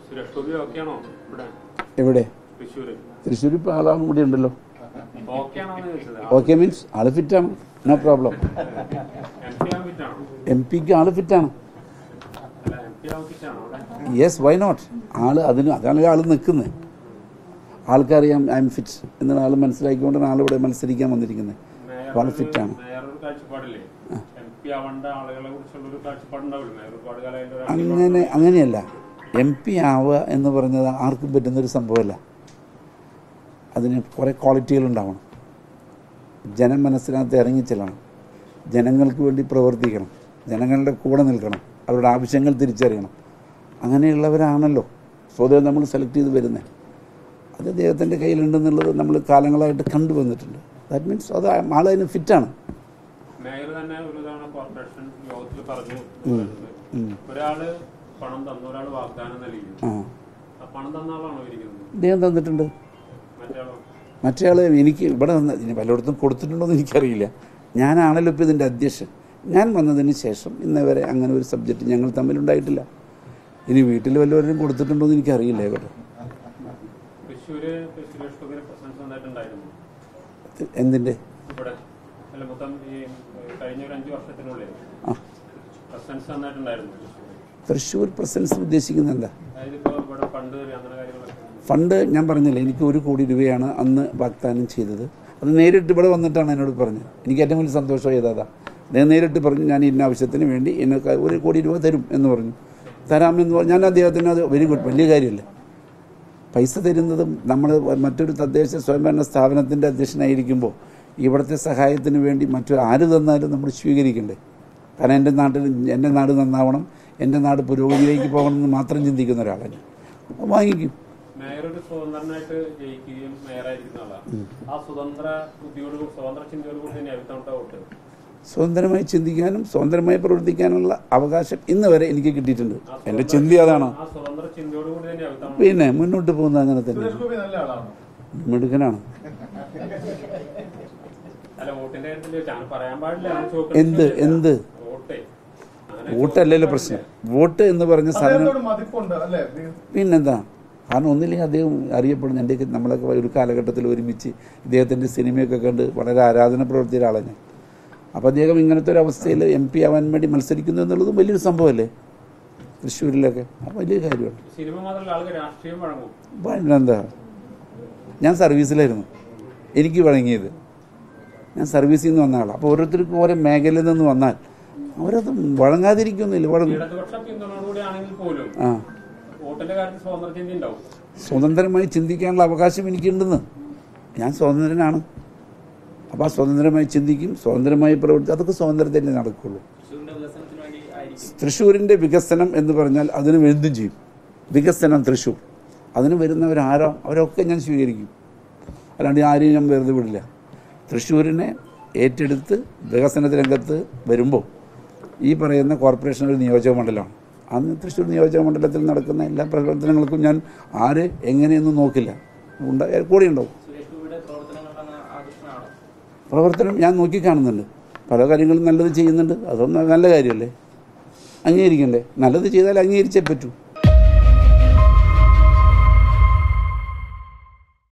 സുരേഷ് ഗോപി ഓക്കെയാണോ ഇവിടെ എവിടെ തൃശ്ശൂര് തൃശ്ശൂർ ഇപ്പോൾ ആളാണ് കൂടി ഉണ്ടല്ലോ ഓക്കെയാണോ എന്ന് ചോദിച്ചത് ഓക്കെ മീൻസ് ആള് ഫിറ്റാണ് നോ പ്രോബ്ലം എം പി ആവാൻ ഫിറ്റാണോ എം പിക്ക് ആള് ഫിറ്റാണ് അല്ല എം പി ആവാൻ ഫിറ്റാണോ അവിടെ യെസ് വൈ നോട്ട് ആള് അതിന് അതാണ് ആൾ നിൽക്കുന്നത് ആൾക്കറിയാം ഐ എം ഫിറ്റ് എന്നുള്ള ആൾ മനസ്സിലാക്കിക്കൊണ്ടാണ് ആളിവിടെ മത്സരിക്കാൻ വന്നിരിക്കുന്നത് വളരെ ഫിറ്റാണ് മേയർ ഒരു കാഴ്ചപ്പാടില്ലേ എം പി ആവേണ്ട ആളുകളെ കുറിച്ചുള്ള ഒരു കാഴ്ചപ്പാടുണ്ടാവില്ല മേയർ ഒരുപാട് കാലമായിട്ട് ഒരു അങ്ങനെ അങ്ങനെയല്ല എം പി ആവുക എന്ന് പറഞ്ഞത് ആർക്കും പറ്റുന്നൊരു സംഭവമല്ല അതിന് കുറേ ക്വാളിറ്റികൾ ഉണ്ടാവണം ജനമനസ്സിനകത്ത് ഇറങ്ങിച്ചെല്ലണം ജനങ്ങൾക്ക് വേണ്ടി പ്രവർത്തിക്കണം ജനങ്ങളുടെ കൂടെ നിൽക്കണം അവരുടെ ആവശ്യങ്ങൾ തിരിച്ചറിയണം അങ്ങനെയുള്ളവരാണല്ലോ സ്വതവേ നമ്മൾ സെലക്ട് ചെയ്ത് വരുന്നത് അത് ദൈവത്തിൻ്റെ കയ്യിലുണ്ടെന്നുള്ളത് നമ്മൾ കാലങ്ങളായിട്ട് കണ്ടുവന്നിട്ടുണ്ട് ദാറ്റ് മീൻസ് അത് ആളതിന് ഫിറ്റാണ് മേയർ തന്നെ ഒരു തവണ കോർപ്പറേഷൻ യോഗത്തിൽ പറഞ്ഞു ഉം. ഒരാള് പണം തന്നു ഒരാൾ വാഗ്ദാനം നൽകി ആ ആ പണം തന്ന ആളാണോ ഇരിക്കുന്നത് ദൈവം തന്നിട്ടുണ്ട് മറ്റേ മറ്റേ ആൾ എനിക്ക് ഇവിടെ വന്ന് ഇനി പലയിടത്തും കൊടുത്തിട്ടുണ്ടോ എന്ന് എനിക്കറിയില്ല ഞാനാണല്ലോ ഇപ്പോൾ ഇതിൻ്റെ അധ്യക്ഷൻ ഞാൻ വന്നതിന് ശേഷം ഇന്ന് വരെ അങ്ങനെ ഒരു സബ്ജക്റ്റ് ഞങ്ങൾ തമ്മിലുണ്ടായിട്ടില്ല ഇനി വീട്ടിൽ വല്ലവരും കൊടുത്തിട്ടുണ്ടോ എന്ന് എനിക്കറിയില്ല കേട്ടോ തൃശ്ശൂര് സുരേഷ് ഗോപിയുടെ പ്രസൻസ് നന്നായിട്ടുണ്ടായിരുന്നു എന്തിൻ്റെ ഇവിടെ അല്ല മൊത്തം ഈ ഏഹ്, കഴിഞ്ഞ ഒരു അഞ്ച് വർഷത്തിനുള്ളിൽ ആ പ്രസൻസ് നന്നായിട്ടുണ്ടായിരുന്നു തൃശ്ശൂര് തൃശ്ശൂർ പ്രസൻസ് ഉദ്ദേശിക്കുന്നത് എന്താ അതായത് ഇപ്പോൾ ഇവിടെ ഫണ്ട് തരും അങ്ങനെ കാര്യങ്ങളൊക്കെ ഫണ്ട് ഞാൻ പറഞ്ഞില്ല എനിക്ക് ഒരു കോടി രൂപയാണ് അന്ന് വാഗ്ദാനം ചെയ്തത് അത് നേരിട്ട് ഇവിടെ വന്നിട്ടാണ് എന്നോട് പറഞ്ഞത് എനിക്ക് ഏറ്റവും വലിയ സന്തോഷം ചെയ്തതാ അദ്ദേഹം നേരിട്ട് പറഞ്ഞു ഞാൻ ഇന്ന ആവശ്യത്തിന് വേണ്ടി എനിക്ക് ഒരു കോടി രൂപ തരും എന്ന് പറഞ്ഞു തരാമെന്ന് പറഞ്ഞു ഞാൻ അദ്ദേഹത്തിന് അത് വെരി ഗുഡ് വലിയ കാര്യമല്ല പൈസ തരുന്നതും നമ്മൾ മറ്റൊരു തദ്ദേശ സ്വയംഭരണ സ്ഥാപനത്തിൻ്റെ അധ്യക്ഷനായിരിക്കുമ്പോൾ ഇവിടുത്തെ സഹായത്തിന് വേണ്ടി മറ്റൊരു ആര് തന്നാലും നമ്മൾ സ്വീകരിക്കണ്ടേ കാരണം എൻ്റെ നാട്ടിൽ എൻ്റെ നാട് നന്നാവണം എൻ്റെ നാട് പുരോഗതിയിലേക്ക് പോകണമെന്ന് മാത്രം ചിന്തിക്കുന്ന ഒരാളാണ് ഞാൻ. അപ്പോൾ വാങ്ങിക്കും മേയർ ഒരു സ്വതന്ത്രനായിട്ട് ജയിക്കുകയും മേയറായിരിക്കുന്ന ആളാണ് ആ സ്വതന്ത്ര ബുദ്ധിയോട് കൂ- സ്വതന്ത്ര ചിന്തയോട് കൂടി തന്നെ അവിത്തവണ വോട്ട് സ്വതന്ത്രമായി ചിന്തിക്കാനും സ്വതന്ത്രമായി പ്രവർത്തിക്കാനുള്ള അവകാശം ഇന്ന് വരെ എനിക്ക് കിട്ടിയിട്ടുണ്ട് എൻ്റെ ചിന്ത അതാണ് ആ സ്വതന്ത്ര ചിന്തയോട് കൂടി തന്നെ അവിത്തവണ പിന്നെ മുന്നോട്ട് പോകുന്നത് അങ്ങനെ തന്നെ സുരേഷ് ഗോപി നല്ല ആളാണ് മിടുക്കനാണ് അല്ല വോട്ടിന്റെ കാര്യത്തിൽ ഞാൻ പറയാൻ പാടില്ല അങ്ങനെ ചോദിക്കുന്നത് എന്ത് എന്ത് വോട്ടേ അങ്ങനെ വോട്ടല്ലല്ലോ പ്രശ്നം വോട്ട് എന്ന് പറഞ്ഞ സാധനം അദ്ദേഹത്തോട് മതിപ്പുണ്ട് അല്ലേ പിന്നെന്താ കാരണം ഒന്നില്ലെങ്കിൽ അദ്ദേഹം അറിയപ്പെടുന്നു എൻ്റെ നമ്മളൊക്കെ ഒരു കാലഘട്ടത്തിൽ ഒരുമിച്ച് ഇദ്ദേഹത്തിൻ്റെ സിനിമയൊക്കെ കണ്ട് വളരെ ആരാധന പ്രവർത്തിച്ച ഒരാളാണ് ഞാൻ അപ്പോൾ അദ്ദേഹം ഇങ്ങനത്തെ ഒരു അവസ്ഥയിൽ എം പി ആവാൻ വേണ്ടി മത്സരിക്കുന്നു എന്നുള്ളതും വലിയൊരു സംഭവമല്ലേ തൃശ്ശൂരിലൊക്കെ അത് വലിയ കാര്യമാണ് സിനിമ മാത്രമല്ല ആൾക്ക് രാഷ്ട്രീയം വഴങ്ങും പിന്നെന്താ ഞാൻ സർവീസിലായിരുന്നു എനിക്ക് വഴങ്ങിയത് ഞാൻ സർവീസിൽ നിന്ന് വന്ന ആളാണ് അപ്പോൾ ഓരോരുത്തർക്കും ഓരോ മേഖലയിൽ നിന്ന് വന്നാൽ അവരത് വഴങ്ങാതിരിക്കൊന്നുമില്ല വഴങ്ങും ഇടതുപക്ഷ പിന്തുണയോടുകൂടി ആണെങ്കിൽ പോലും ആ വോട്ടിന്റെ കാര്യത്തിൽ സ്വതന്ത്ര ചിന്ത ഉണ്ടാവും സ്വതന്ത്രമായി ചിന്തിക്കാനുള്ള അവകാശം എനിക്കുണ്ടെന്ന് ഞാൻ സ്വതന്ത്രനാണ് അപ്പോൾ ആ സ്വതന്ത്രമായി ചിന്തിക്കും സ്വതന്ത്രമായി പ്രവർത്തി അതൊക്കെ സ്വാതന്ത്ര്യത്തിലേ നടക്കുള്ളൂ തൃശ്ശൂരിൻ്റെ വികസനം എന്ന് പറഞ്ഞാൽ അതിന് എന്തും ചെയ്യും വികസനം തൃശ്ശൂർ അതിന് വരുന്നവരാരോ അവരൊക്കെ ഞാൻ സ്വീകരിക്കും അല്ലാണ്ട് ആരെയും ഞാൻ വെറുതെ വിടില്ല തൃശ്ശൂരിനെ ഏറ്റെടുത്ത് വികസന രംഗത്ത് വരുമ്പോൾ ഈ പറയുന്ന കോർപ്പറേഷൻ ഒരു നിയോജക മണ്ഡലമാണ് അന്ന് തൃശ്ശൂർ നിയോജക മണ്ഡലത്തിൽ നടക്കുന്ന എല്ലാ പ്രവർത്തനങ്ങൾക്കും ഞാൻ ആര് എങ്ങനെയൊന്നും നോക്കില്ല ഉണ്ടാ കൂടെ ഉണ്ടാവും സുരേഷ് ഗോപിയുടെ പ്രവർത്തനങ്ങളുടെ ആകർഷണമാണോ പ്രവർത്തനം ഞാൻ നോക്കി കാണുന്നുണ്ട് പല കാര്യങ്ങളും നല്ലത് ചെയ്യുന്നുണ്ട് അതൊന്നും നല്ല കാര്യമല്ലേ അംഗീകരിക്കണ്ടേ നല്ലത് ചെയ്താൽ അംഗീകരിച്ചേ പറ്റൂ